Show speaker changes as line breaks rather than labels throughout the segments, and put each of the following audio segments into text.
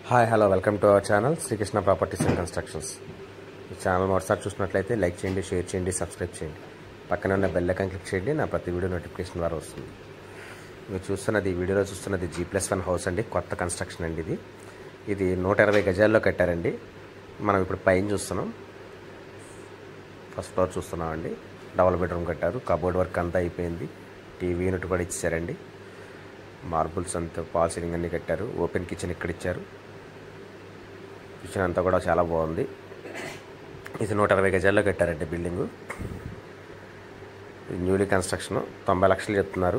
hi hello welcome to our channel Srikrishna properties and constructions ఈ channel మొదటిసారి చూసినట్లయితే like చేయండి షేర్ చేయండి సబ్స్క్రైబ్ చేయండి పక్కన ఉన్న బెల్ ఐకాన్ క్లిక్ చేయండి నా ప్రతి వీడియో నోటిఫికేషన్ ద్వారా వస్తుంది మీరు చూస్తున్నది ఈ వీడియోలో చూస్తున్నది జీ ప్లస్ వన్ హౌస్ అండి కొత్త కన్స్ట్రక్షన్ అండి ఇది ఇది నూట ఇరవై గజాల్లో కట్టారండి మనం ఇప్పుడు పైన చూస్తున్నాం ఫస్ట్ ఫ్లోర్ చూస్తున్నాం అండి డబుల్ బెడ్రూమ్ కట్టారు కబోర్డ్ వర్క్ అంతా అయిపోయింది టీవీ యూనిట్ కూడా ఇచ్చారండి మార్బుల్స్ అంతా పాల్ సీలింగ్ అన్నీ కట్టారు ఓపెన్ కిచెన్ ఇక్కడ ఇచ్చారు కిచెన్ అంతా కూడా చాలా బాగుంది ఇది నూట అరవై గజాల్లో కట్టారండి బిల్డింగు ఇది న్యూలీ కన్స్ట్రక్షన్ తొంభై లక్షలు చెప్తున్నారు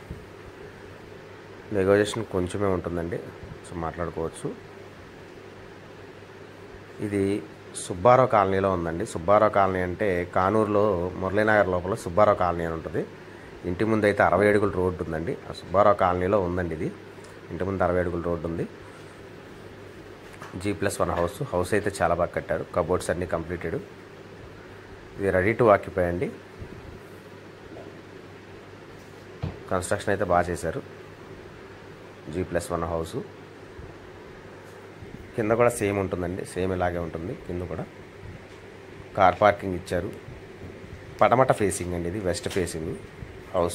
నెగోజియేషన్ కొంచెమే ఉంటుందండి సో మాట్లాడుకోవచ్చు ఇది సుబ్బారావు కాలనీలో ఉందండి సుబ్బారావు కాలనీ అంటే కానూరులో మురళీనగర్ లోపల సుబ్బారావు కాలనీ అని ఉంటుంది ఇంటి ముందు అయితే అరవై అడుగుల రోడ్డు ఉందండి ఆ సుబ్బారావు కాలనీలో ఉందండి ఇది ఇంటి ముందు అరవై అడుగుల రోడ్డు ఉంది G plus one house house అయితే చాలా బాగా కట్టారు కబోర్డ్స్ అన్నీ కంప్లీటెడ్ ఇది రెడీ టు ఆక్యుపై అండి కన్స్ట్రక్షన్ అయితే బాగా చేశారు జీ ప్లస్ వన్ హౌస్ కింద కూడా సేమ్ ఉంటుందండి సేమ్ ఇలాగే ఉంటుంది కింద కూడా కార్ పార్కింగ్ ఇచ్చారు పడమట ఫేసింగ్ అండి ఇది వెస్ట్ ఫేసింగ్ హౌస్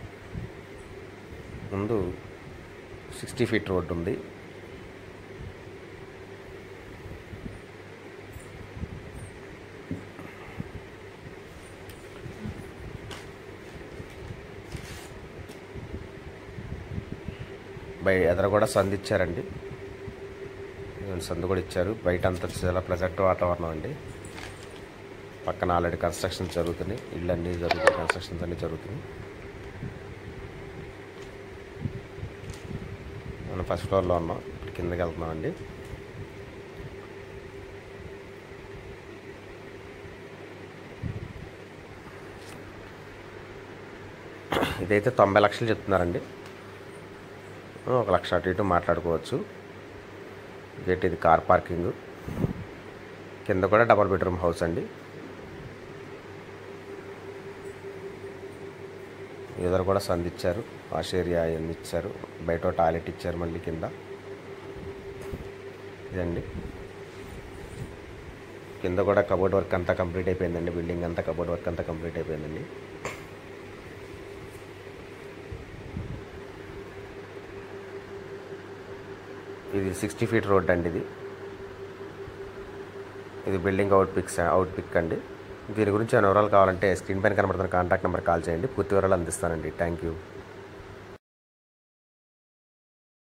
ముందు సిక్స్టీ ఫీట్ రోడ్డు ఉంది బై ఎదర కూడా సందు ఇచ్చారండి ఇదిగోండి సందు కూడా ఇచ్చారు బయట అంతా చాలా ప్లెజెంట్ వాతావరణం అండి పక్కన ఆల్రెడీ కన్స్ట్రక్షన్ జరుగుతున్నాయి ఇళ్ళు అన్నీ జరుగుతాయి కన్స్ట్రక్షన్స్ అన్నీ జరుగుతున్నాయి మనం ఫస్ట్ ఫ్లోర్లో ఉన్నాం ఇప్పుడు కిందకి వెళ్తున్నాం అండి ఇదైతే తొంభై లక్షలు చెప్తున్నారండి ఒక లక్ష అటు ఇటు మాట్లాడుకోవచ్చు గేట్ ఇది కార్ పార్కింగ్ కింద కూడా డబల్ బెడ్రూమ్ హౌస్ అండి ఎదురు కూడా సంది ఇచ్చారు వాష్ ఏరియా అవన్నీ ఇచ్చారు బయట టాయిలెట్ ఇచ్చారు మళ్ళీ కింద ఇదండి కింద కూడా కబోర్డ్ వర్క్ అంతా కంప్లీట్ అయిపోయిందండి బిల్డింగ్ అంతా కబోర్డ్ వర్క్ అంతా కంప్లీట్ అయిపోయిందండి ఇది సిక్స్టీ ఫీట్ రోడ్ అండి ఇది ఇది building out pics out pic అండి దీని గురించి ఏమైనా వివరాలు కావాలంటే స్క్రీన్ పైన కనబడుతున్న కాంటాక్ట్ నెంబర్ కాల్ చేయండి పూర్తి వివరాలు అందిస్తానండి థ్యాంక్ యూ